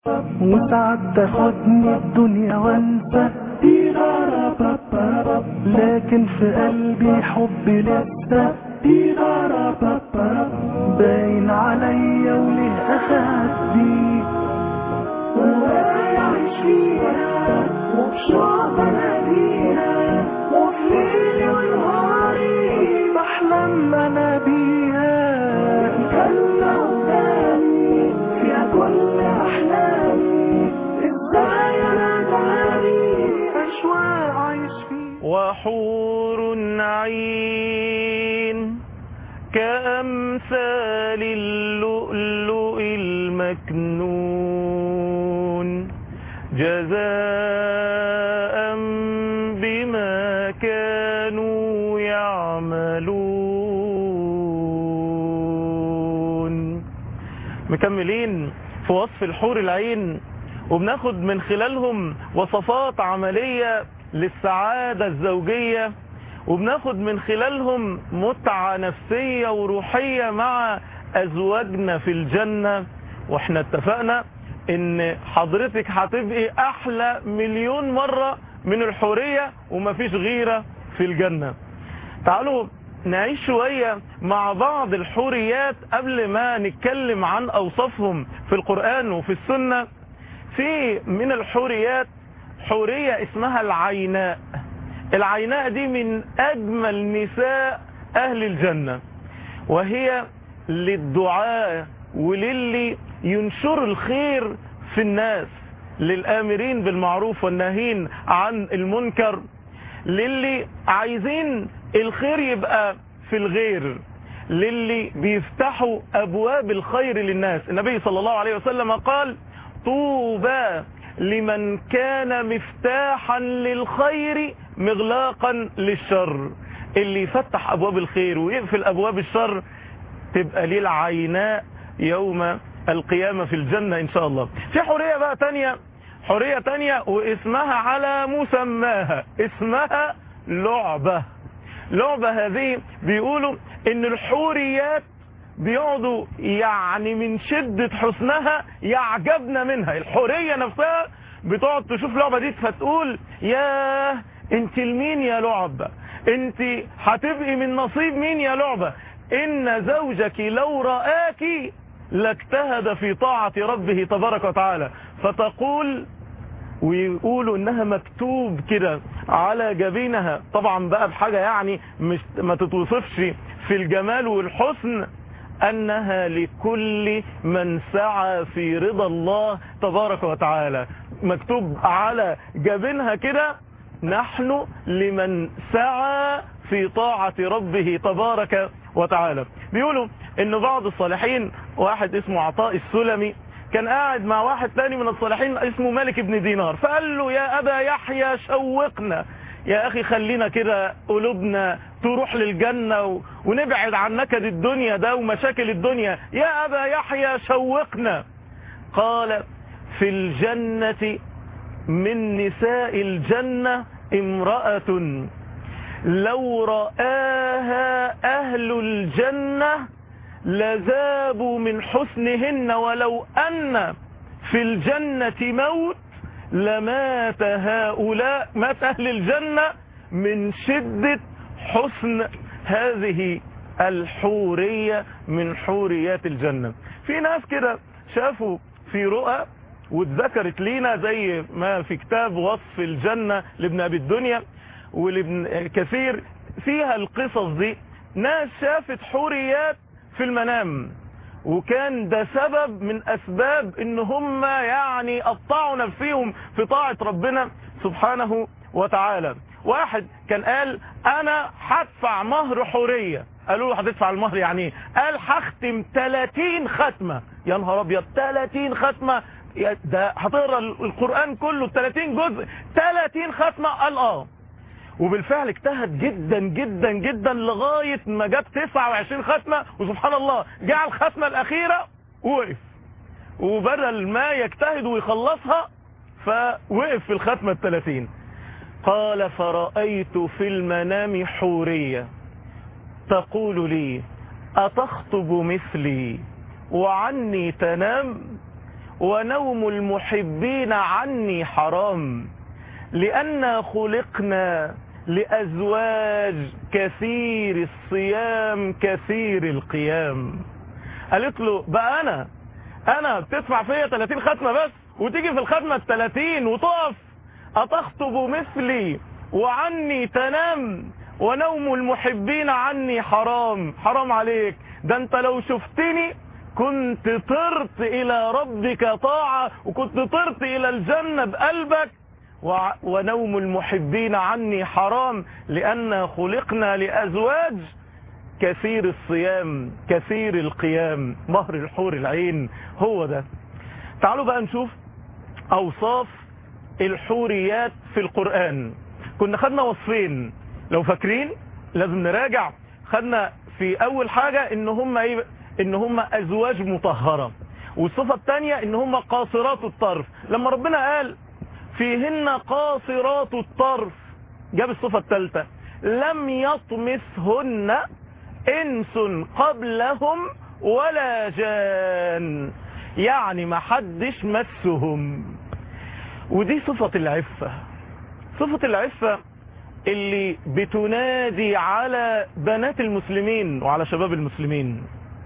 وساعات تاخدني الدنيا وانسى لكن في قلبي حب لسه باين عليا وله اخدي وعايش فيها وبشوق اناديها وفي ليلي ونهاري بحلم انا بيها كلمة قدامي فيها كل احلامي ازاي انا داري اشواق عايش فيها وحور عين كأمثال اللؤلؤ المكنون جزاء بما كانوا يعملون مكملين في وصف الحور العين وبناخد من خلالهم وصفات عملية للسعادة الزوجية وبناخد من خلالهم متعة نفسية وروحية مع أزواجنا في الجنة واحنا اتفقنا ان حضرتك هتبقي احلى مليون مرة من الحورية ومفيش غيرة في الجنة تعالوا نعيش شوية مع بعض الحوريات قبل ما نتكلم عن اوصافهم في القرآن وفي السنة في من الحوريات حورية اسمها العيناء العيناء دي من اجمل نساء اهل الجنة وهي للدعاء وللي ينشر الخير في الناس للآمرين بالمعروف والناهين عن المنكر للي عايزين الخير يبقى في الغير للي بيفتحوا أبواب الخير للناس النبي صلى الله عليه وسلم قال طوبى لمن كان مفتاحا للخير مغلاقا للشر اللي يفتح أبواب الخير ويقفل أبواب الشر تبقى ليه العيناء يوم القيامة في الجنة إن شاء الله في حورية بقى تانية حورية تانية واسمها على مسماها اسمها لعبة لعبة هذه بيقولوا ان الحوريات بيقعدوا يعني من شدة حسنها يعجبنا منها الحورية نفسها بتقعد تشوف لعبة دي فتقول ياه انت المين يا لعبة انت هتبقي من نصيب مين يا لعبة ان زوجك لو رآك لاجتهد في طاعة ربه تبارك وتعالى فتقول ويقولوا انها مكتوب كده على جبينها طبعا بقى بحاجة يعني مش ما تتوصفش في الجمال والحسن انها لكل من سعى في رضا الله تبارك وتعالى مكتوب على جبينها كده نحن لمن سعى في طاعة ربه تبارك وتعالى بيقولوا ان بعض الصالحين واحد اسمه عطاء السلمي كان قاعد مع واحد تاني من الصالحين اسمه مالك بن دينار فقال له يا ابا يحيى شوقنا يا اخي خلينا كده قلوبنا تروح للجنة و... ونبعد عن نكد الدنيا ده ومشاكل الدنيا يا ابا يحيى شوقنا قال في الجنة من نساء الجنة امرأة لو رآها أهل الجنة لذابوا من حسنهن ولو أن في الجنة موت لمات هؤلاء مات أهل الجنة من شدة حسن هذه الحورية من حوريات الجنة في ناس كده شافوا في رؤى واتذكرت لينا زي ما في كتاب وصف الجنة لابن أبي الدنيا ولابن كثير فيها القصص دي ناس شافت حوريات في المنام وكان ده سبب من اسباب ان هم يعني قطعوا نفسهم في طاعة ربنا سبحانه وتعالى واحد كان قال انا هدفع مهر حورية قالوا له هتدفع المهر يعني ايه قال هختم 30 ختمة يا نهار ابيض 30 ختمة ده هتقرا القرآن كله 30 جزء 30 ختمة قال اه وبالفعل اجتهد جدا جدا جدا لغاية ما جاب 29 ختمة وسبحان الله جاء الختمة الأخيرة ووقف وبدل ما يجتهد ويخلصها فوقف في الختمة الثلاثين قال فرأيت في المنام حورية تقول لي أتخطب مثلي وعني تنام ونوم المحبين عني حرام لأننا خلقنا لأزواج كثير الصيام كثير القيام قالت له بقى أنا أنا بتدفع فيا 30 ختمة بس وتيجي في الختمة ال 30 وتقف أتخطب مثلي وعني تنام ونوم المحبين عني حرام حرام عليك ده انت لو شفتني كنت طرت الى ربك طاعة وكنت طرت الى الجنة بقلبك وع- ونوم المحبين عني حرام لأن خلقنا لأزواج كثير الصيام كثير القيام مهر الحور العين هو ده تعالوا بقى نشوف أوصاف الحوريات في القرآن كنا خدنا وصفين لو فاكرين لازم نراجع خدنا في أول حاجة إن هم إيه إن هم أزواج مطهرة والصفة الثانية إن هم قاصرات الطرف لما ربنا قال فيهن قاصرات الطرف جاب الصفة الثالثة لم يطمثهن انس قبلهم ولا جان يعني ما حدش مسهم ودي صفة العفة صفة العفة اللي بتنادي على بنات المسلمين وعلى شباب المسلمين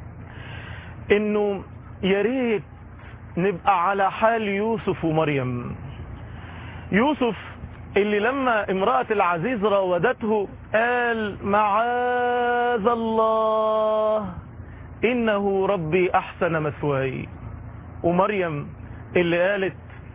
انه يا ريت نبقى على حال يوسف ومريم يوسف اللي لما امرأة العزيز راودته قال معاذ الله إنه ربي أحسن مثواي ومريم اللي قالت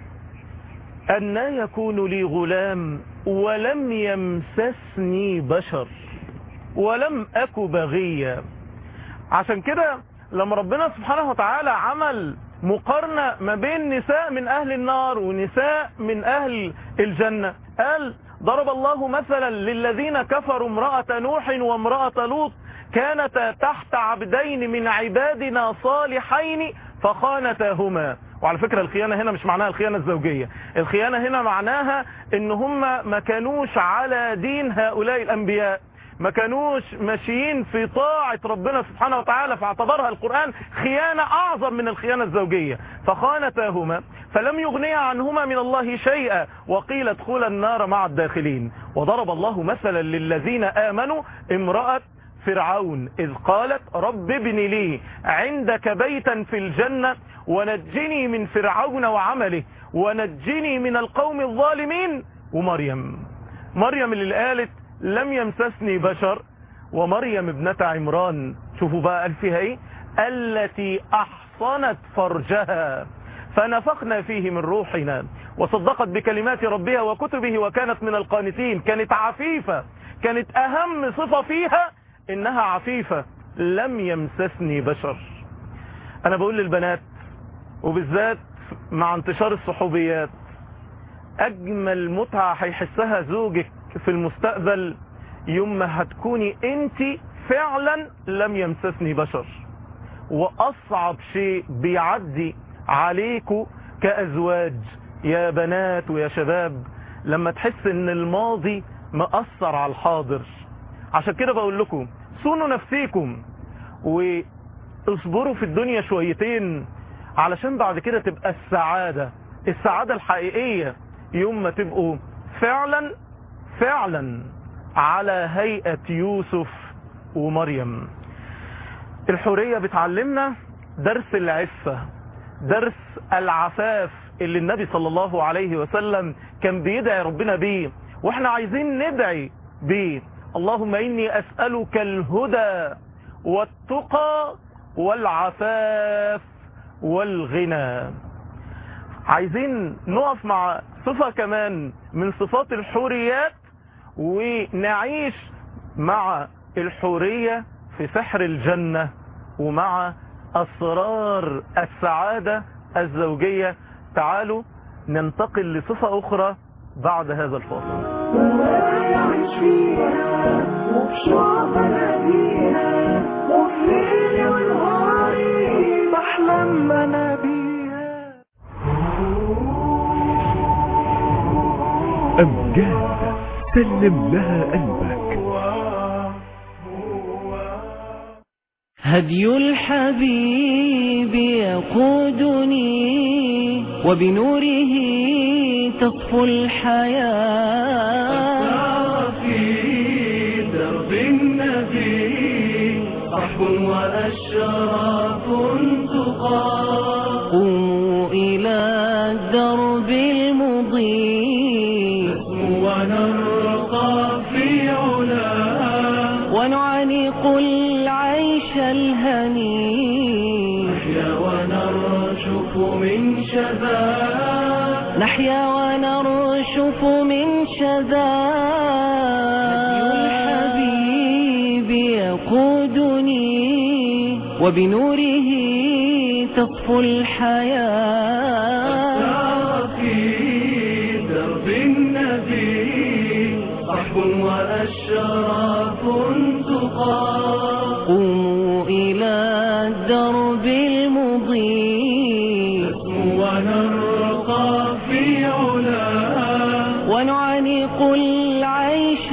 أنا يكون لي غلام ولم يمسسني بشر ولم أك بغيا عشان كده لما ربنا سبحانه وتعالى عمل مقارنة ما بين نساء من أهل النار ونساء من أهل الجنة قال ضرب الله مثلا للذين كفروا امرأة نوح وامرأة لوط كانتا تحت عبدين من عبادنا صالحين فخانتاهما وعلى فكرة الخيانة هنا مش معناها الخيانة الزوجية الخيانة هنا معناها ان هم ما كانوش على دين هؤلاء الانبياء ما كانوش ماشيين في طاعة ربنا سبحانه وتعالى فاعتبرها القرآن خيانة أعظم من الخيانة الزوجية فخانتاهما فلم يغنيا عنهما من الله شيئا وقيل ادخلا النار مع الداخلين وضرب الله مثلا للذين آمنوا امرأة فرعون إذ قالت رب ابن لي عندك بيتا في الجنة ونجني من فرعون وعمله ونجني من القوم الظالمين ومريم مريم اللي قالت لم يمسسني بشر ومريم ابنة عمران شوفوا بقى قال فيها ايه التي احصنت فرجها فنفخنا فيه من روحنا وصدقت بكلمات ربها وكتبه وكانت من القانتين كانت عفيفة كانت اهم صفة فيها انها عفيفة لم يمسسني بشر انا بقول للبنات وبالذات مع انتشار الصحوبيات اجمل متعة هيحسها زوجك في المستقبل يوم ما هتكوني انت فعلا لم يمسسني بشر واصعب شيء بيعدي عليكم كازواج يا بنات ويا شباب لما تحس ان الماضي مأثر على الحاضر عشان كده بقول لكم صونوا نفسيكم واصبروا في الدنيا شويتين علشان بعد كده تبقى السعادة السعادة الحقيقية يوم ما تبقوا فعلا فعلا على هيئة يوسف ومريم الحورية بتعلمنا درس العفة درس العفاف اللي النبي صلى الله عليه وسلم كان بيدعي ربنا بيه واحنا عايزين ندعي بيه اللهم إني أسألك الهدى والتقى والعفاف والغنى عايزين نقف مع صفة كمان من صفات الحوريات ونعيش مع الحورية في سحر الجنة ومع أسرار السعادة الزوجية تعالوا ننتقل لصفة أخرى بعد هذا الفاصل ويعيش فيها وبشوق اناديها وفي ليلي ونهاري بحلم انا بيها أمجاد سلم لها قلبك هدي الحبيب يقودني وبنوره تصفو الحياة في درب النبي صحب وأشراف تقام قوموا إلى الدرب المضيء ونرقى في علاه ونعانق العيش الهني نحيا ونرشف من شذاه نحيا ونرشف من شذا الحبيب يقودني وبنوره تصفو الحياة في درب النبي صحب وأشراف تقام قوموا إلى الدرب المضيء ونرقى في علاه ونعانق العيش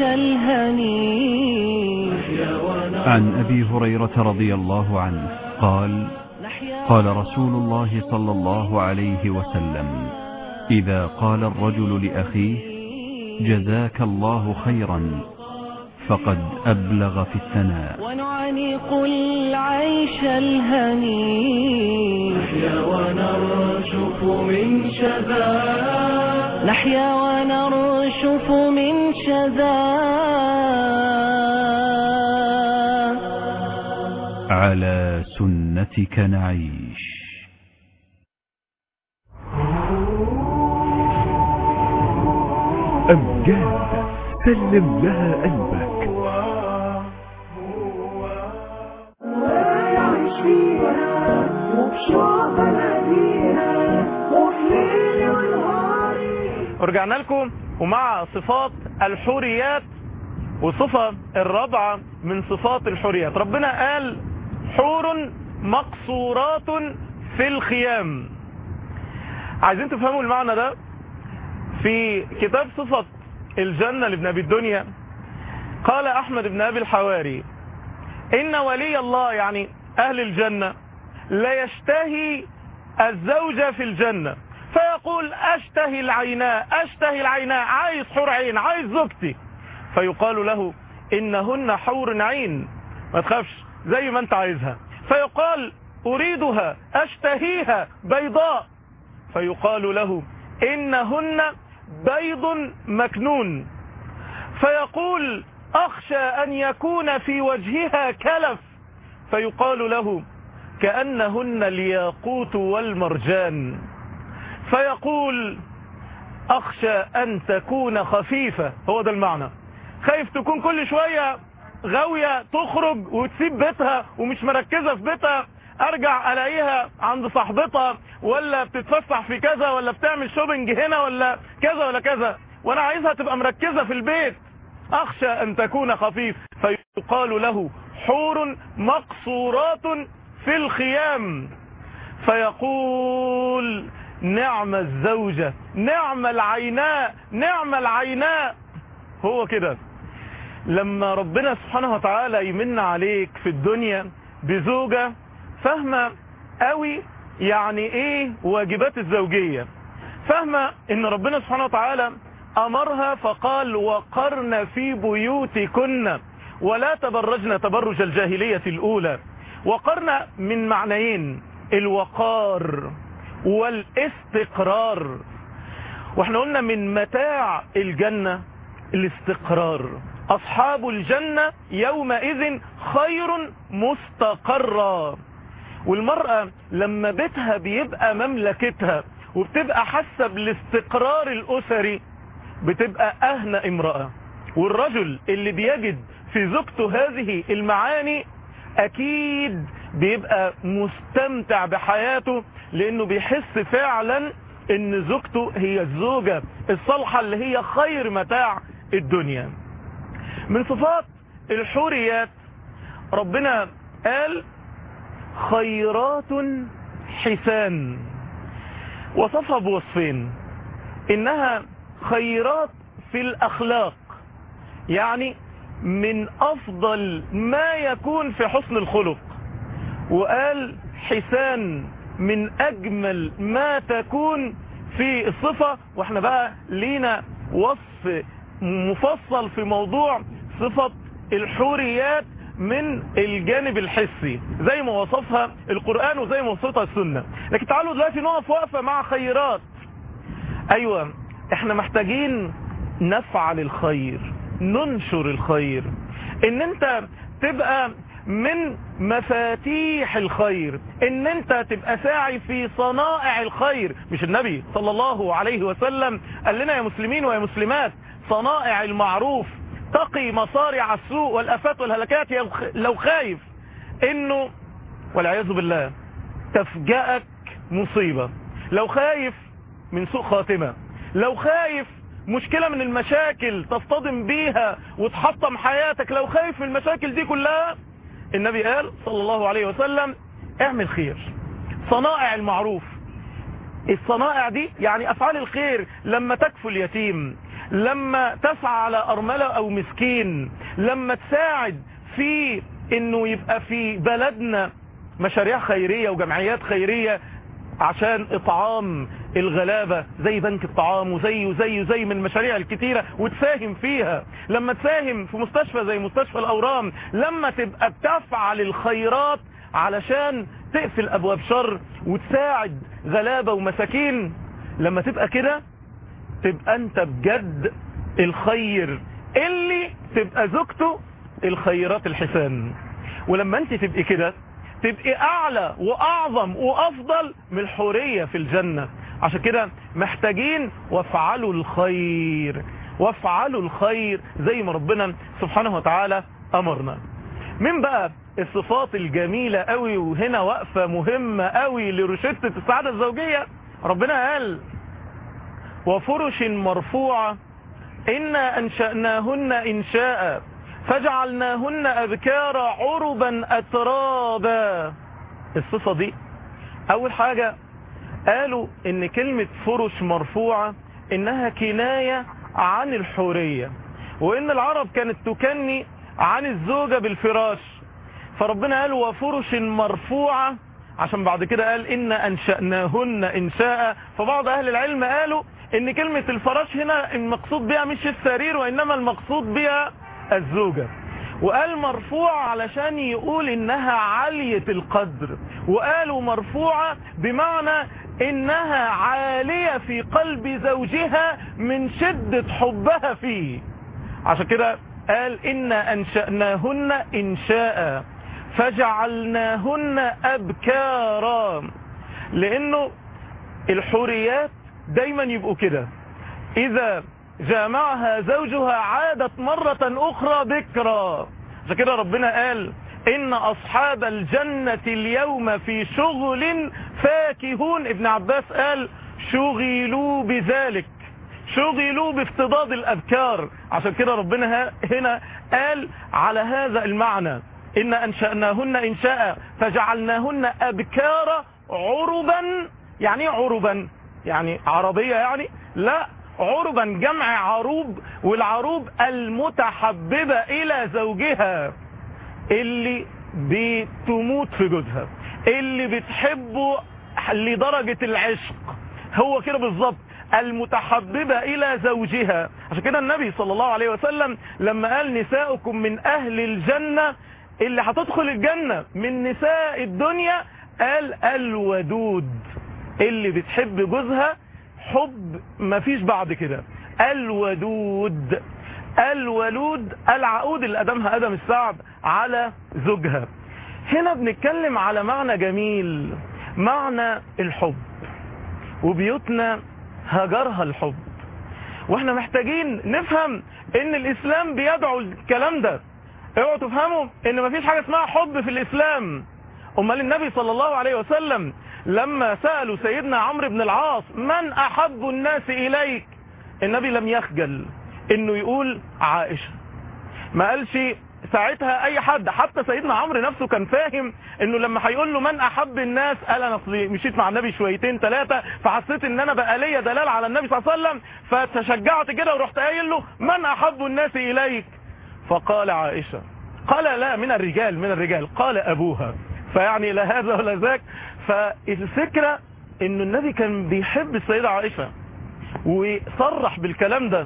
الهني نحيا ونرقى عن أبي هريرة رضي الله عنه قال نحيا قال رسول الله صلى الله عليه وسلم إذا قال الرجل لأخيه جزاك الله خيرا فقد أبلغ في الثناء ونعانق العيش الهني نحيا ونرشف من شذاه نحيا ونرشف من شذا على سنتك نعيش أمجاد سلم لها قلبك ويعيش فيها وبشوق ناديها وفي ليل ونهار ورجعنا لكم ومع صفات الحوريات وصفة الرابعة من صفات الحوريات ربنا قال حور مقصورات في الخيام عايزين تفهموا المعنى ده في كتاب صفة الجنة لابن أبي الدنيا قال أحمد بن أبي الحواري إن ولي الله يعني أهل الجنة لا يشتهي الزوجة في الجنة فيقول أشتهي العيناء أشتهي العيناء عايز حور عين عايز زوجتي فيقال له إنهن حور عين ما تخافش زي ما أنت عايزها فيقال أريدها أشتهيها بيضاء فيقال له إنهن بيض مكنون فيقول أخشى أن يكون في وجهها كلف فيقال له كأنهن الياقوت والمرجان فيقول أخشى أن تكون خفيفة هو ده المعنى خايف تكون كل شوية غاوية تخرج وتسيب بيتها ومش مركزة في بيتها ارجع الاقيها عند صاحبتها ولا بتتفسح في كذا ولا بتعمل شوبنج هنا ولا كذا ولا كذا وانا عايزها تبقى مركزة في البيت اخشى ان تكون خفيف فيقال له حور مقصورات في الخيام فيقول نعم الزوجة نعم العيناء نعم العيناء هو كده لما ربنا سبحانه وتعالى يمن عليك في الدنيا بزوجة فاهمة قوي يعني ايه واجبات الزوجية فاهمة ان ربنا سبحانه وتعالى امرها فقال وقرن في بيوتكن ولا تبرجن تبرج الجاهلية الاولى وقرن من معنيين الوقار والاستقرار واحنا قلنا من متاع الجنة الاستقرار اصحاب الجنة يومئذ خير مستقرا والمرأة لما بيتها بيبقى مملكتها وبتبقى حاسة بالاستقرار الاسري بتبقى اهنى امرأة والرجل اللي بيجد في زوجته هذه المعاني اكيد بيبقى مستمتع بحياته لانه بيحس فعلا ان زوجته هي الزوجة الصالحة اللي هي خير متاع الدنيا من صفات الحوريات ربنا قال خيرات حسان وصفها بوصفين انها خيرات في الاخلاق يعني من افضل ما يكون في حسن الخلق وقال حسان من اجمل ما تكون في الصفة واحنا بقى لينا وصف مفصل في موضوع صفة الحوريات من الجانب الحسي زي ما وصفها القرآن وزي ما وصفتها السنة لكن تعالوا دلوقتي نقف وقفة مع خيرات ايوه احنا محتاجين نفعل الخير ننشر الخير ان انت تبقى من مفاتيح الخير ان انت تبقى ساعي في صنائع الخير مش النبي صلى الله عليه وسلم قال لنا يا مسلمين ويا مسلمات صنائع المعروف تقي مصارع السوء والافات والهلكات لو خايف انه والعياذ بالله تفجأك مصيبة لو خايف من سوء خاتمة لو خايف مشكلة من المشاكل تصطدم بيها وتحطم حياتك لو خايف من المشاكل دي كلها النبي قال صلى الله عليه وسلم اعمل خير صنائع المعروف الصنائع دي يعني افعال الخير لما تكفل اليتيم لما تسعى على ارملة او مسكين لما تساعد في انه يبقى في بلدنا مشاريع خيرية وجمعيات خيرية عشان اطعام الغلابة زي بنك الطعام وزي وزي وزي من المشاريع الكتيرة وتساهم فيها لما تساهم في مستشفى زي مستشفى الاورام لما تبقى بتفعل الخيرات علشان تقفل ابواب شر وتساعد غلابة ومساكين لما تبقى كده تبقى انت بجد الخير اللي تبقى زوجته الخيرات الحسان ولما انت تبقي كده تبقي اعلى واعظم وافضل من الحورية في الجنة عشان كده محتاجين وافعلوا الخير وافعلوا الخير زي ما ربنا سبحانه وتعالى امرنا من بقى الصفات الجميلة قوي وهنا وقفة مهمة قوي لرشدة السعادة الزوجية ربنا قال وفرش مرفوعة إنا أنشأناهن إنشاء فجعلناهن أبكارا عربا أترابا الصفة دي أول حاجة قالوا إن كلمة فرش مرفوعة إنها كناية عن الحورية وإن العرب كانت تكني عن الزوجة بالفراش فربنا قال وفرش مرفوعة عشان بعد كده قال إن أنشأناهن إنشاء فبعض أهل العلم قالوا إن كلمة الفراش هنا المقصود بها مش السرير وإنما المقصود بها الزوجة وقال مرفوع علشان يقول إنها عالية القدر وقالوا مرفوعة بمعنى إنها عالية في قلب زوجها من شدة حبها فيه عشان كده قال إن أنشأناهن إنشاء فجعلناهن أبكارا لأنه الحوريات دايما يبقوا كده إذا جامعها زوجها عادت مرة أخرى بكرا عشان كده ربنا قال إن أصحاب الجنة اليوم في شغل فاكهون ابن عباس قال شغلوا بذلك شغلوا بافتضاد الأبكار عشان كده ربنا هنا قال على هذا المعنى إن أنشأناهن إنشاء فجعلناهن أبكارا عربا يعني عربا يعني عربية يعني لا عربا جمع عروب والعروب المتحببة إلى زوجها اللي بتموت في جوزها اللي بتحبه لدرجة العشق هو كده بالظبط المتحببة إلى زوجها عشان كده النبي صلى الله عليه وسلم لما قال نساؤكم من أهل الجنة اللي هتدخل الجنة من نساء الدنيا قال الودود اللي بتحب جوزها حب مفيش بعد كده الودود الولود العقود اللي قدمها ادم السعد على زوجها هنا بنتكلم على معنى جميل معنى الحب وبيوتنا هجرها الحب واحنا محتاجين نفهم ان الاسلام بيدعو الكلام ده اوعوا تفهموا ان مفيش حاجة اسمها حب في الاسلام امال النبي صلى الله عليه وسلم لما سألوا سيدنا عمرو بن العاص من احب الناس اليك النبي لم يخجل انه يقول عائشة ما قالش ساعتها اي حد حتى سيدنا عمرو نفسه كان فاهم انه لما هيقول له من احب الناس قال انا اصلي مشيت مع النبي شويتين ثلاثه فحسيت ان انا بقى ليا دلال على النبي صلى الله عليه وسلم فتشجعت كده ورحت قايل له من احب الناس اليك فقال عائشه قال لا من الرجال من الرجال قال ابوها فيعني لا هذا ولا ذاك فالفكره انه النبي كان بيحب السيدة عائشة وصرح بالكلام ده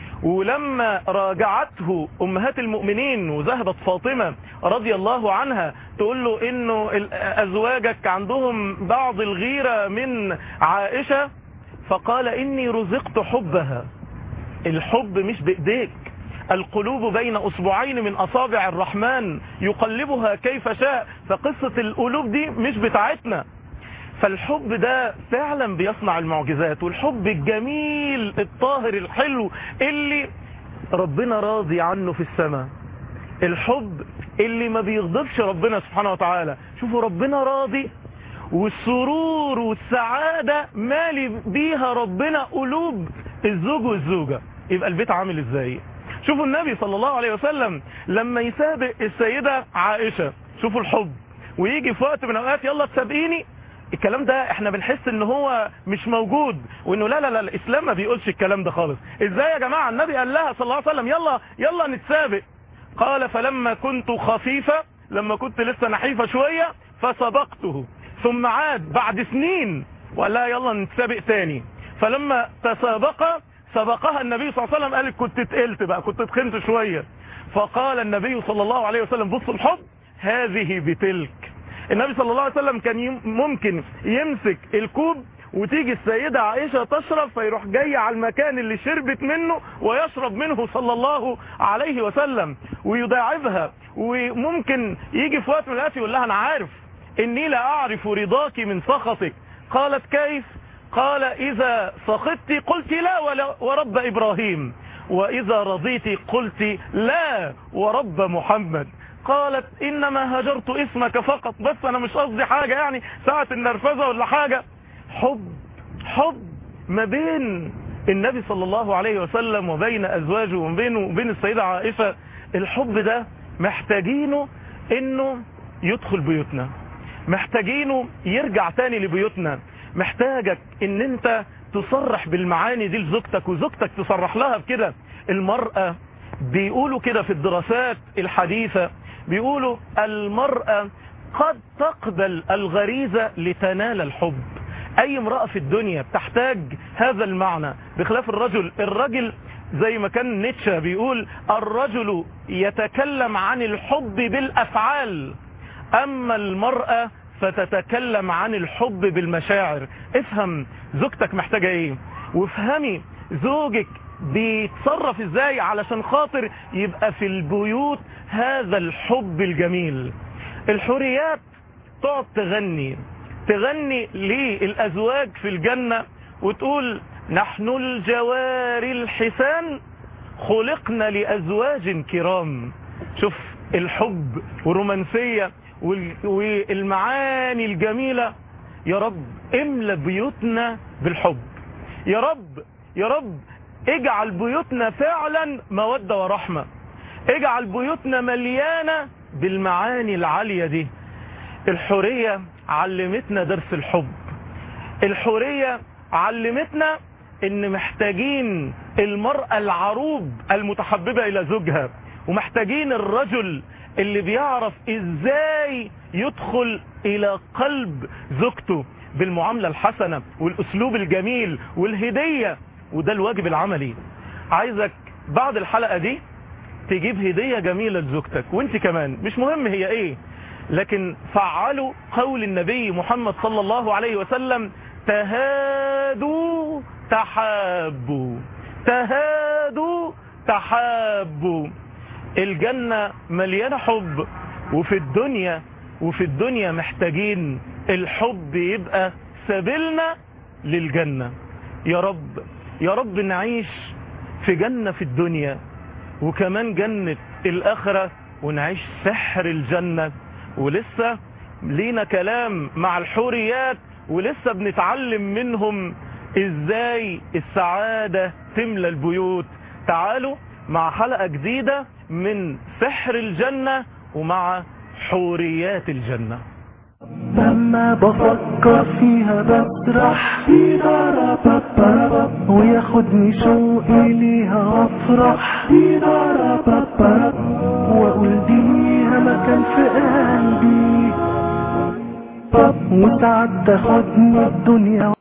ولما راجعته امهات المؤمنين وذهبت فاطمة رضي الله عنها تقول له انه ال- ازواجك عندهم بعض الغيرة من عائشة فقال اني رزقت حبها الحب مش بايديك القلوب بين اصبعين من اصابع الرحمن يقلبها كيف شاء فقصة القلوب دي مش بتاعتنا فالحب ده فعلا بيصنع المعجزات والحب الجميل الطاهر الحلو اللي ربنا راضي عنه في السماء الحب اللي ما بيغضبش ربنا سبحانه وتعالى شوفوا ربنا راضي والسرور والسعادة مالي بيها ربنا قلوب الزوج والزوجة يبقى البيت عامل ازاي شوفوا النبي صلى الله عليه وسلم لما يسابق السيدة عائشة شوفوا الحب ويجي في وقت من الاوقات يلا تسابقيني الكلام ده احنا بنحس ان هو مش موجود وانه لا لا لا الاسلام ما بيقولش الكلام ده خالص ازاي يا جماعة النبي قال لها صلى الله عليه وسلم يلا يلا نتسابق قال فلما كنت خفيفة لما كنت لسه نحيفة شوية فسبقته ثم عاد بعد سنين وقال لها يلا نتسابق تاني فلما تسابق سبقها النبي صلى الله عليه وسلم قال كنت تقلت بقى كنت تخنت شوية فقال النبي صلى الله عليه وسلم بصوا الحب هذه بتلك النبي صلى الله عليه وسلم كان يم- ممكن يمسك الكوب وتيجي السيدة عائشة تشرب فيروح جاي على المكان اللي شربت منه ويشرب منه صلى الله عليه وسلم ويداعبها وممكن يجي في وقت من الوقت يقول لها انا عارف اني لا اعرف رضاك من سخطك قالت كيف قال اذا سخطت قلت لا ولا- ورب ابراهيم واذا رضيت قلت لا ورب محمد قالت انما هجرت اسمك فقط بس انا مش قصدي حاجة يعني ساعة النرفزة ولا حاجة حب حب ما بين النبي صلى الله عليه وسلم وبين ازواجه وبينه وبين السيدة عائشة الحب ده محتاجينه انه يدخل بيوتنا محتاجينه يرجع تاني لبيوتنا محتاجك ان انت تصرح بالمعاني دي لزوجتك وزوجتك تصرح لها بكده المرأة بيقولوا كده في الدراسات الحديثة بيقولوا المرأة قد تقبل الغريزة لتنال الحب اي امرأة في الدنيا بتحتاج هذا المعنى بخلاف الرجل الرجل زي ما كان نيتشه بيقول الرجل يتكلم عن الحب بالافعال اما المرأة فتتكلم عن الحب بالمشاعر افهم زوجتك محتاجة ايه وافهمي زوجك بيتصرف ازاي علشان خاطر يبقى في البيوت هذا الحب الجميل الحريات تقعد تغني تغني للأزواج في الجنة وتقول نحن الجواري الحسان خلقنا لأزواج كرام شوف الحب والرومانسية وال- والمعاني الجميلة يا رب املى بيوتنا بالحب يا رب يا رب اجعل بيوتنا فعلا مودة ورحمة اجعل بيوتنا مليانة بالمعاني العالية دي الحورية علمتنا درس الحب الحورية علمتنا ان محتاجين المرأة العروب المتحببة الى زوجها ومحتاجين الرجل اللي بيعرف ازاي يدخل الى قلب زوجته بالمعاملة الحسنة والاسلوب الجميل والهدية وده الواجب العملي عايزك بعد الحلقة دي تجيب هدية جميلة لزوجتك وانت كمان مش مهم هي ايه لكن فعلوا قول النبي محمد صلى الله عليه وسلم تهادوا تحابوا تهادوا تحابوا الجنة مليانة حب وفي الدنيا وفي الدنيا محتاجين الحب يبقى سبيلنا للجنة يا رب يا رب نعيش في جنة في الدنيا وكمان جنة الآخرة ونعيش سحر الجنة ولسه لينا كلام مع الحوريات ولسه بنتعلم منهم ازاي السعادة تملى البيوت تعالوا مع حلقة جديدة من سحر الجنة ومع حوريات الجنة لما بفكر فيها بسرح وياخدني شوقي ليها افرح واقول دي ليها مكان في قلبي وساعات تاخدني الدنيا